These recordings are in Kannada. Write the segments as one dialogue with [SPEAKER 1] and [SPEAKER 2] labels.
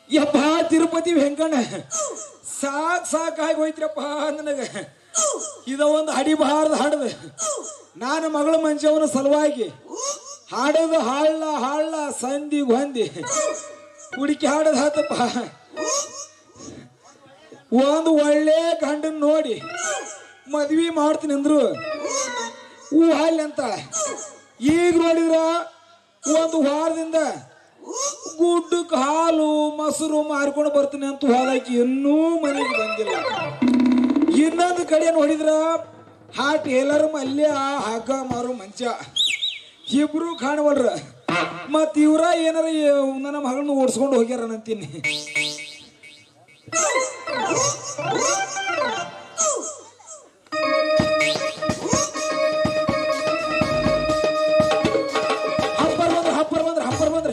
[SPEAKER 1] ಯಪ್ಪ ತಿರುಪತಿ ವೆಂಕಣ್ಣ ಸಾಕ್ ಸಾಕಾಗಿ ಹೋಯ್ತ್ರಪ್ಪ ನನಗ ಇದ ಒಂದು ಹಡಿಬಾರ್ದು ಹಾಡದ ನಾನು ಮಗಳ ಮಂಚವನ ಸಲುವಾಗಿ ಹಾಡೋದು ಹಾಳ್ಳ ಹಾಳ್ಳ ಸಂಧಿ ಹೊಂದಿ ಹುಡುಕಿ ಹಾಡೋದು ಹಾತಪ್ಪ ಒಂದು ಒಳ್ಳೆ ಗಂಡನ್ ನೋಡಿ ಮದ್ವಿ ಮಾಡ್ತೀನಿ ಅಂದ್ರು ಹೂ ಹಾಲ್ ಅಂತ ಈಗ ನೋಡಿದ್ರ ಒಂದು ವಾರದಿಂದ ಗುಡ್ಡಕ್ಕೆ ಹಾಲು ಮೊಸರು ಮಾರ್ಕೊಂಡು ಬರ್ತೀನಿ ಅಂತ ಹೋದಾಕಿ ಇನ್ನೂ ಮನೆಗೆ ಬಂದಿಲ್ಲ ಇನ್ನೊಂದು ಕಡೆ ನೋಡಿದ್ರ ಆ ಟೇಲರ್ ಮಲ್ಯ ಹಗ್ಗ ಮಾರು ಮಂಚ ಇಬ್ರು ಕಾಣವಲ್ರ ಮತ್ ಇವ್ರ ಏನಾರ ಈ ನನ್ನ ಮಗಳನ್ನ ಓಡಿಸ್ಕೊಂಡು ಹೋಗ್ಯಾರ ಅಂತೀನಿ ಹಬ್ಬರ್ ಬಂದ್ರ ಹಬ್ಬರ್ ಬಂದ್ರ ಹಬ್ಬರ್ ಬಂದ್ರ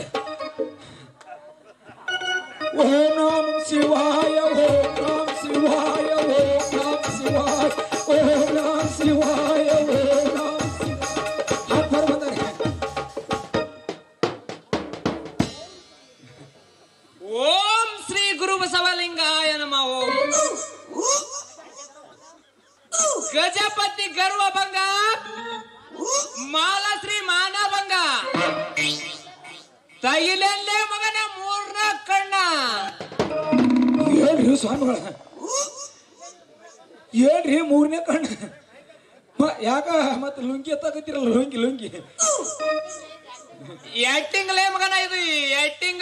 [SPEAKER 1] ಓಂ ನಮ ಶಿವಾಯ ಓಂ ನಮ ಶಿವಾಯ ಓಂ ನಮ ಶಿವಾಯ ಓಂ ನಮ ಶಿವಾಯ ಓಂ ನಮ ಶಿವಾಯ ಹಬ್ಬರ್ ಬಂದ್ರ
[SPEAKER 2] ಓಂ ಶ್ರೀ ಗುರು ಬಸವಲಿಂಗಾಯ ನಮ ಓಂ ಗಜಪತಿ ಗರ್ವಭಂಗ ಮಾಲಶ್ರೀ ಮಾನಭಂಗ ತೈಲಲ್ಲೇ ಮಗನ ಮೂರ್ನ ಕಣ್ಣ
[SPEAKER 1] ಹೇಳ್ರಿ ಸ್ವಾಮಿಗಳ ಹೇಳ್ರಿ ಮೂರನೇ ಕಣ್ಣು ಮ- ಯಾಕ ಮತ್ತೆ ಲುಂಗಿ ಎತ್ತಾಕತ್ತಿರಲ್ಲ ಲುಂಗಿ ಲುಂಗಿ
[SPEAKER 2] ಎಟ್ಟಿಂಗ್ಲೇ ಮಗನ ಇದು ಎಟ್ಟಿಂಗ್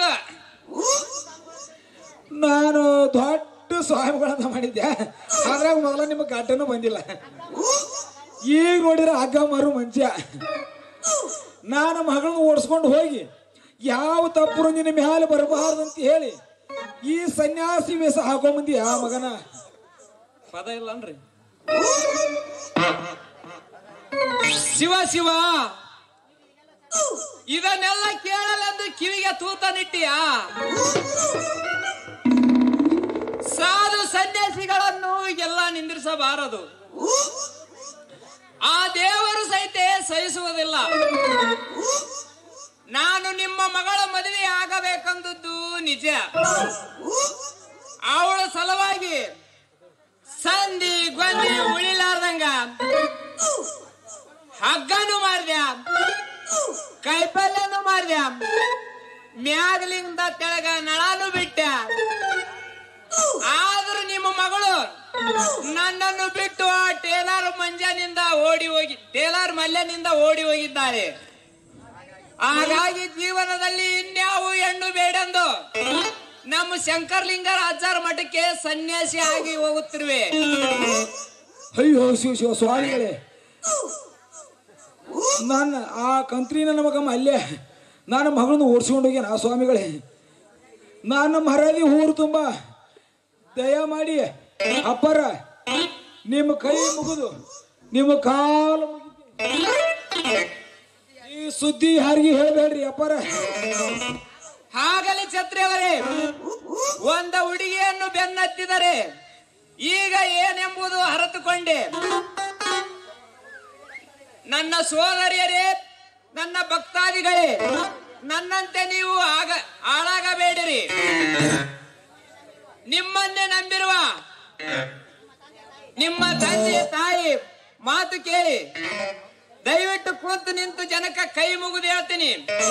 [SPEAKER 1] ನಾನು ದೊಡ್ಡ ಸ್ವಾಮಿಗಳನ್ನ ಮಾಡಿದ್ದೆ ಅದ್ರಾಗ ಮೊದಲ ನಿಮಗೆ ಗಡ್ಡನೂ ಬಂದಿಲ್ಲ ಈಗ ನೋಡಿದ್ರೆ ಹಗ್ಗ ಮರು ಮಂಚ ನಾನು ಮಗಳನ್ನ ಓಡಿಸ್ಕೊಂಡು ಹೋಗಿ ಯಾವ ತಪ್ಪು ನಿನ್ನ ಮ್ಯಾಲೆ ಬರಬಾರ್ದು ಅಂತ ಹೇಳಿ ಈ ಸನ್ಯಾಸಿ ವೇಷ ಹಾಕೊಂಬಂದಿ ಆ ಮಗನ
[SPEAKER 2] ಪದ ಇಲ್ಲನ್ರಿ ಶಿವ ಶಿವ ಇದನ್ನೆಲ್ಲ ಕೇಳಲೆಂದು ಕಿವಿಗೆ ತೂತ ನಿಟ್ಟಿಯ ಸಾಧು ಸನ್ಯಾಸಿಗಳನ್ನು ಎಲ್ಲ ನಿಂದಿರಿಸಬಾರದು ಆ ದೇವರು ಸಹಿತ ಸಹಿಸುವುದಿಲ್ಲ ನಾನು ನಿಮ್ಮ ಮಗಳ ಮದುವೆ ಆಗಬೇಕೆಂದದ್ದು ನಿಜ ಅವಳ ಸಲುವಾಗಿ ಸಂಧಿ ಗೊಂದಿ ಉಳಿಲಾರ್ದಂಗ ಹಗ್ಗನು ಮಾರ್ದ್ಯ ಕೈಪಲ್ಯನು ಮಾರ್ದ್ಯ ಮ್ಯಾಗಲಿಂದ ತೆಳಗ ನಳಾನು ಬಿಟ್ಟ ಆದ್ರೂ ನಿಮ್ಮ ಮಗಳು ನನ್ನನ್ನು ಬಿಟ್ಟು ಆ ಟೇಲರ್ ಮಂಜನಿಂದ ಓಡಿ ಹೋಗಿ ಟೇಲರ್ ಮಲ್ಯನಿಂದ ಓಡಿ ಹೋಗಿದ್ದಾರೆ ಹಾಗಾಗಿ ಜೀವನದಲ್ಲಿ ಇನ್ಯಾವು ಹೆಣ್ಣು ಬೇಡೆಂದು ನಮ್ಮ ಶಂಕರ್ಲಿಂಗರ ಅಜ್ಜಾರ ಮಠಕ್ಕೆ ಸನ್ಯಾಸಿ ಆಗಿ ಹೋಗುತ್ತಿರುವೆ
[SPEAKER 1] ಅಯ್ಯೋ ಶಿವ ಶಿವ ಸ್ವಾಮಿಗಳೇ ನಾನು ಆ ಕಂತ್ರಿ ನನ್ನ ಮಗ ಅಲ್ಲೇ ನಾನು ಮಗಳನ್ನ ಓಡಿಸ್ಕೊಂಡು ಹೋಗ್ಯಾನ ಆ ಸ್ವಾಮಿಗಳೇ ನಾನು ಮರದಿ ಊರು ತುಂಬ ದಯ ಮಾಡಿ ಅಪ್ಪರ ನಿಮ್ಮ ಕೈ ಮುಗಿದು ನಿಮ್ಮ ಕಾಲು ಮುಗಿದು ಈ ಸುದ್ದಿ ಯಾರಿಗೆ ಹೇಳಬೇಡ್ರಿ ಅಪ್ಪರ
[SPEAKER 2] ಹಾಗಲಿ ಛತ್ರಿಯವರೇ ಒಂದ ಹುಡುಗಿಯನ್ನು ಬೆನ್ನತ್ತಿದರೆ ಈಗ ಏನೆಂಬುದು ಅರತುಕೊಂಡೆ ನನ್ನ ಸೋದರಿಯರೇ ನನ್ನ ಭಕ್ತಾದಿಗಳೇ ನನ್ನಂತೆ ನೀವು ಆಗ ಹಾಳಾಗಬೇಡಿರಿ ನಿಮ್ಮನ್ನೇ ನಂಬಿರುವ ನಿಮ್ಮ ತಂದೆ ತಾಯಿ ಮಾತು ಕೇಳಿ ದಯವಿಟ್ಟು ಕೂತು ನಿಂತು ಜನಕ ಕೈ ಮುಗಿದು ಹೇಳ್ತೀನಿ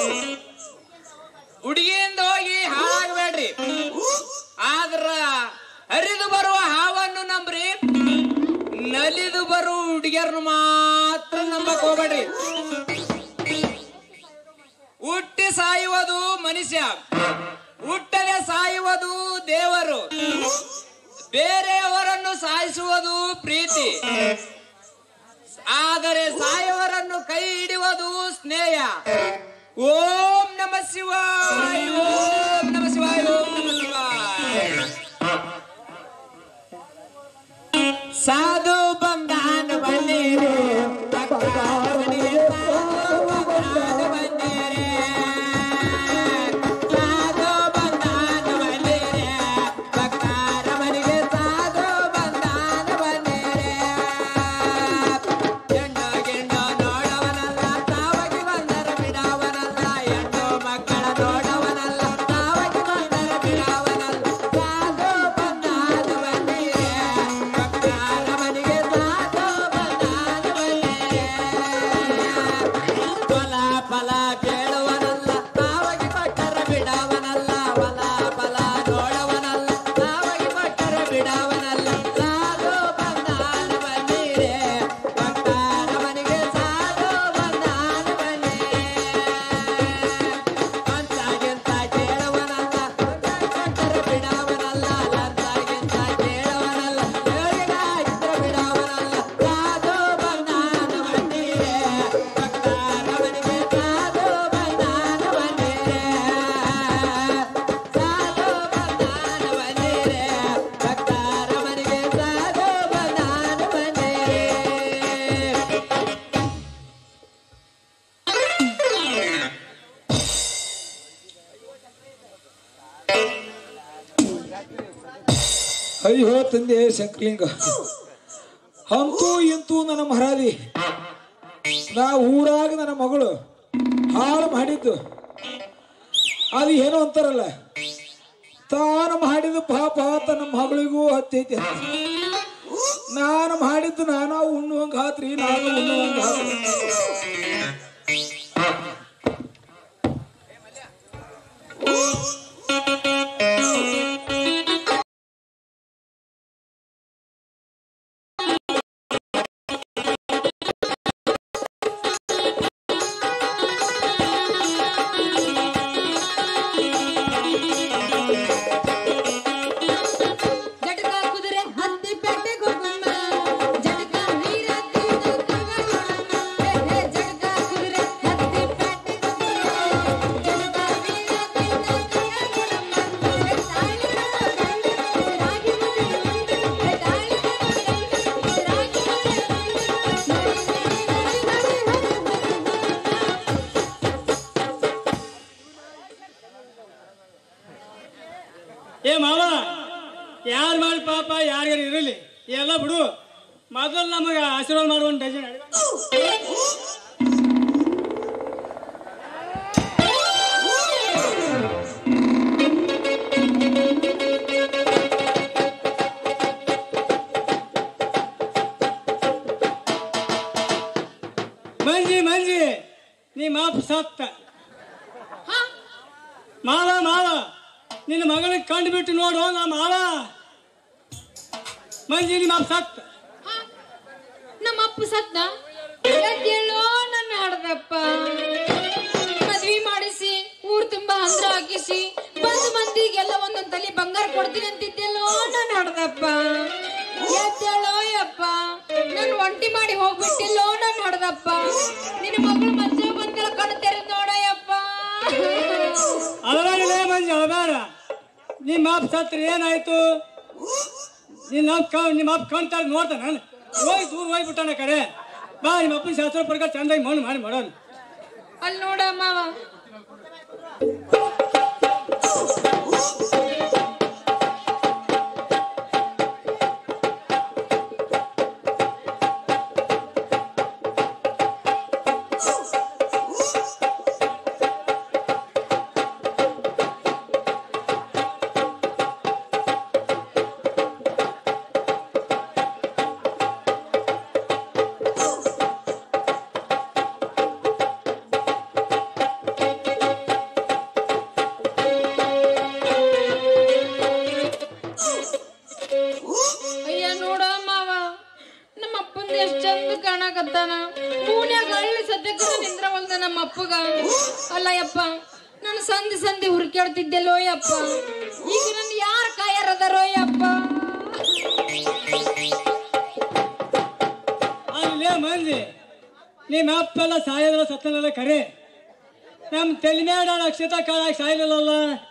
[SPEAKER 2] ಹುಡುಗಿಯಿಂದ ಹೋಗಿ ಹಾಳಾಗಬೇಡ್ರಿ ಆದ್ರ ಹರಿದು ಬರುವ ಹಾವನ್ನು ನಂಬ್ರಿ ನಲಿದು ಬರುವ ಹುಡುಗಿಯರನ್ನು ಮಾತ್ರ ನಂಬಕ್ ಹೋಗ್ಬೇಡ್ರಿ ಹುಟ್ಟಿ ಸಾಯುವುದು ಮನುಷ್ಯ ಹುಟ್ಟದೆ ಸಾಯುವುದು ದೇವರು ಬೇರೆಯವರನ್ನು ಸಾಯಿಸುವುದು ಪ್ರೀತಿ ಆದರೆ ಸಾಯುವರನ್ನು ಕೈ ಹಿಡಿಯುವುದು ಸ್ನೇಹ ಓಂ ನಮ ಶಿವಾಯ ಓಂ ನಮ ಶಿವಾಯ ಓಂ ನಮ ಶಿವಾಯ ಸಾಧು ಬಂದಾನ ಬಂದೇರೆ ಭಕ್ತಾರ ಮನೆಗೆ ಸಾಧು ಬಂದಾನ ಬಂದೇರೆ. ಸಾಧು ಬಂದಾನ ಬಂದೇರೆ ಭಕ್ತಾರ ಮನೆಗೆ ಸಾಧು ಬಂದಾನ ಬಂದೇರೆ. ಹೆಣ್ಣು ಗಿಣ್ಣು ನೋಡವನಲ್ಲ ತಾವಾಗಿ ಬಂದರ ಬಿಡವನಲ್ಲ ಹೆಣ್ಣು ಮಕ್ಕಳ ನೋಡವನಲ್ಲ ತಾವಾಗಿ ಬಂದರ ಬಿಡವನಲ್ಲ
[SPEAKER 1] ಅಯ್ಯೋ ತಂದೆ ಶಂಕಲಿಂಗ ಅಂತೂ ಇಂತೂ ನನ್ನ ಮಹಾರಾದಿ ನಾ ಊರಾಗ ನನ್ನ ಮಗಳು ಹಾಳು ಮಾಡಿದ್ದು ಅದು ಏನೋ ಅಂತಾರಲ್ಲ ತಾನು ಮಾಡಿದ ಪಾಪ ತನ್ನ ಮಗಳಿಗೂ ಹತ್ತೈತಿ ಅಂತ. ನಾನು ಮಾಡಿದ್ದು ನಾನು ಉಣ್ಣುವಂಗ ಆತ್ರಿ ನಾನು ಉಣ್ಣುವಂಗ ಆತ್ರಿ
[SPEAKER 3] ಜಟಕ ಕುದುರೆ ಹತ್ತಿ ಪೇಟೆ ಹೋಗುಮ್ಮ ಜಟಕ ವೀರತ್ತಿ ಹೇ ಹೇ ಜಟಕ ಕುದುರೆ ಹತ್ತಿ ಪೇಟೆ ಹೋಗುಮ್ಮ ಜಟಕ ವೀರತ್ತಿ ಹೇ ತಾಳಿ ರಾಗಿ ಹೇ ತಾಳಿ ರಾಗಿ
[SPEAKER 4] ಏ ಮಾವ ಯಾರು ಮಾಡಿ ಪಾಪ ಯಾರಿಗಾರು ಇರಲಿ ಎಲ್ಲ ಬಿಡು ಮೊದಲು ನಮಗೆ ಆಶೀರ್ವಾದ ಮಾಡುವ ಒಂದು ಡಜನ್ ಅಡಿಗೆ ಮಾಡು. ಮಂಜಿ ಮಂಜಿ ನೀ ಮಾಪ್ ಸತ್ತ ಮಾವ ಮಾವ ನಿನ್ನ ಮಗಳಿಗೆ ಕಂಡು ಬಿಟ್ಟು ನೋಡು ನಾ ಮಾವ ಮಂಜಿ ನಿಮ್ಮ ಮಾಪ್ ಸತ್ತ
[SPEAKER 3] ನಮ್ಮ ಅಪ್ಪ ಸದ್ದ ಹೇಳೋ ನನ್ನ ಹಡ್ದಪ್ಪ ಮದ್ವಿ ಮಾಡಿಸಿ ಊರ್ ತುಂಬಾ ಹಂದ್ರ ಹಾಕಿಸಿ ಬಂದ್ ಮಂದಿಗೆಲ್ಲ ಒಂದೊಂದ್ ತಲೆ ಬಂಗಾರ ಕೊಡ್ತೀನಿ ಅಂತಿದ್ದೆಲ್ಲೋ ನನ್ನ ಹಡ್ದಪ್ಪ ಎದ್ದೇಳೋ ಯಪ್ಪ ನನ್ ಒಂಟಿ ಮಾಡಿ ಹೋಗ್ಬಿಟ್ಟಿಲ್ಲೋ ನನ್ನ ಹಡ್ದಪ್ಪ ನಿನ್ನ ಮಗಳು ಮದ್ವೆ ಬಂದೆಲ್ಲ ಕಣ್ ತೆರೆದ್ ನೋಡಯ್ಯಪ್ಪ
[SPEAKER 4] ಅಳಬೇಡ ಮಂಜಿ ಅಳಬೇಡ ನಿಮ್ಮ ಮಾಪ್ ಸತ್ರ ಏನಾಯ್ತು ನಿನ್ನ ನಿಮ್ಮ ಅಪ್ಪ ಕಾಣ್ತಾರೆ ನೋಡ್ತಾನೆ ನಾನು ಹೋಗಿ ದೂರ ಹೋಗ್ಬಿಟ್ಟಾನ ಕಡೆ ಬಾ ನಿಮ್ಮ ಅಪ್ಪನ ಶಾಸ್ತ್ರ ಪ್ರಕಾರ ಚಂದಾಗಿ ಮಣ್ಣು ಮಾಡಿ ಮಾಡೋಣ
[SPEAKER 3] ಅಲ್ಲಿ ನೋಡ ಮಾವ ಅಯ್ಯ ನೋಡ ಮಾವ ನಮ್ಮ ಅಪ್ಪಂದ ಎಷ್ಟ್ ಚಂದ ಕಾಣಕತ್ತಾನ ಮೂನ್ಯಾಗ ಹಳ್ಳಿ ಸದ್ಯಕ್ಕೆ ನಿಂದ್ರ ಹೊಲ್ದ ನಮ್ಮ ಅಪ್ಪಗ ಅಲ್ಲ ಯಪ್ಪ ನಾನು ಸಂಧಿ ಸಂಧಿ ಹುರ್ಕ್ಯಾಡ್ತಿದ್ದೆಲ್ಲೋ ಯಪ್ಪ ಈಗ ನನ್ ಯಾರ ಕಾಯರದಾರೋ ಯಪ್ಪ
[SPEAKER 4] ಅಲ್ಲೇ ಮಂದಿ ನಿಮ್ಮ ಅಪ್ಪೆಲ್ಲ ಸಾಯೋದ್ರ ಸತ್ತನೆಲ್ಲ ಕರೆ ನಮ್ಮ ತಲೆ ಮೇಡ ಅಕ್ಷತ ಕಾಳಾಗಿ ಸಾಯಲಿಲ್ಲಲ್ಲ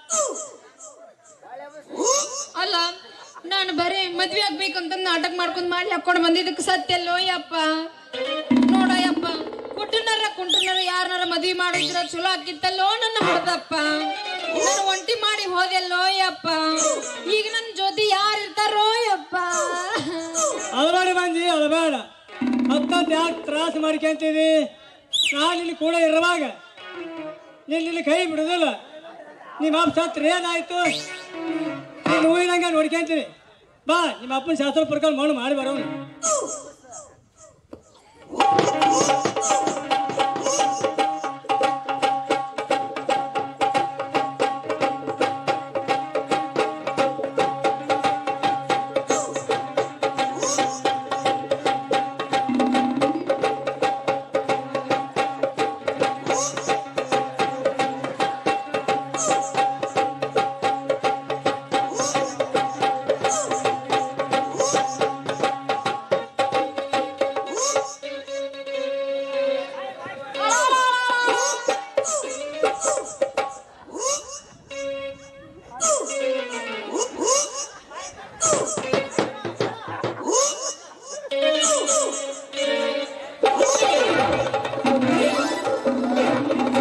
[SPEAKER 3] ಅಲ್ಲ ನಾನು ಬರೀ ಮದ್ವೆ ಆಗ್ಬೇಕಂತ ನಾಟಕ ಮಾಡ್ಕೊಂಡ್ ಮಾಡಿ ಹಾಕೊಂಡ್ ಬಂದಿದ್ದಕ್ಕೆ ಸತ್ಯಲ್ಲೋ ಯಪ್ಪ ನೋಡ ಯಪ್ಪ ಕುಟುನರ ಕುಂಟುನರ ಯಾರನಾರ ಮದ್ವಿ ಮಾಡಿದ್ರ ಚಲೋ ಆಕಿತ್ತಲ್ಲೋ ನನ್ನ ಹೊಡೆದಪ್ಪ ನಾನು ಒಂಟಿ ಮಾಡಿ ಹೋದೆಲ್ಲೋ ಯಪ್ಪ ಈಗ ನನ್ನ ಜೊತೆ ಯಾರು ಇರ್ತಾರೋ ಯಪ್ಪ
[SPEAKER 4] ಅಳಬೇಡ ಮಂದಿ ಅಳಬೇಡ ಮತ್ತೊಂದು ಯಾಕೆ ತ್ರಾಸ ಮಾಡ್ಕೊಂತೀವಿ ನಾನು ಇಲ್ಲಿ ಕೂಡ ಇರುವಾಗ ನೀನು ಇಲ್ಲಿ ಕೈ ಬಿಡುದಿಲ್ಲ ನಿಮ್ಮ ಅಪ್ಪ ಸತ್ರ ಏನಾಯ್ತು ನೀನು ಹೂವಿನಂಗೆ ನೋಡ್ಕೊಂತೀನಿ ಬಾ ನಿಮ್ಮ ಅಪ್ಪನ ಶಾಸ್ತ್ರ ಪ್ರಕಾರ ಮಣ್ಣು ಮಾಡಿ ಬರೋನು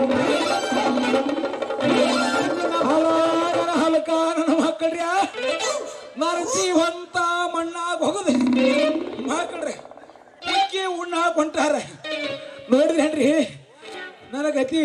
[SPEAKER 1] ಹಲ ನನ್ನ ಹಲಕ ನನ್ನ ಮಕ್ಕಳ್ರ್ಯಾ ನಾನು ಜೀವಂತ ಮಣ್ಣಾಗ ಹೋಗುದು ಮಾಡ್ಕೊಳ್ರಿ ಉಕ್ಕಿ ಉಣ್ಣ ಕೊಂಟಾರ ನೋಡಿದ್ರೇನ್ರಿ ನನ್ನ ಗತಿ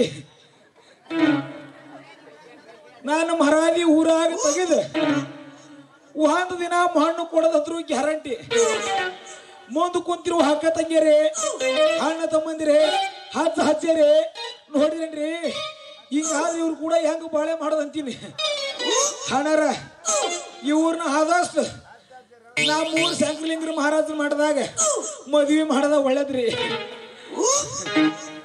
[SPEAKER 1] ನಾನು ಮರಾದಿ ಊರಾಗ ತೆಗೆದು ಒಂದು ದಿನ ಮಣ್ಣು ಕೊಡೋದತ್ರ ಗ್ಯಾರಂಟಿ ಮುಂದೆ ಕುಂತಿರುವ ಹಕ್ಕ ತಂಗಿಯರೇ ಅಣ್ಣ ತಮ್ಮಂದಿರೇ ಹಚ್ಚ ಹಚ್ಚರೇ ನೋಡಿದ್ರೇನ್ರಿ ಹಿಂಗಾದ್ರೆ ಇವ್ರು ಕೂಡ ಹೆಂಗ್ ಬಾಳೆ ಮಾಡೋದಂತೀನಿ ಹಣರ ಇವ್ರನ್ನ ಆದಷ್ಟು ನಾ ಮೂರು ಶಂಕರಲಿಂಗರ ಮಹಾರಾಜರು ಮಾಡಿದಾಗ ಮದ್ವಿ ಮಾಡದ ಒಳ್ಳೇದ್ರಿ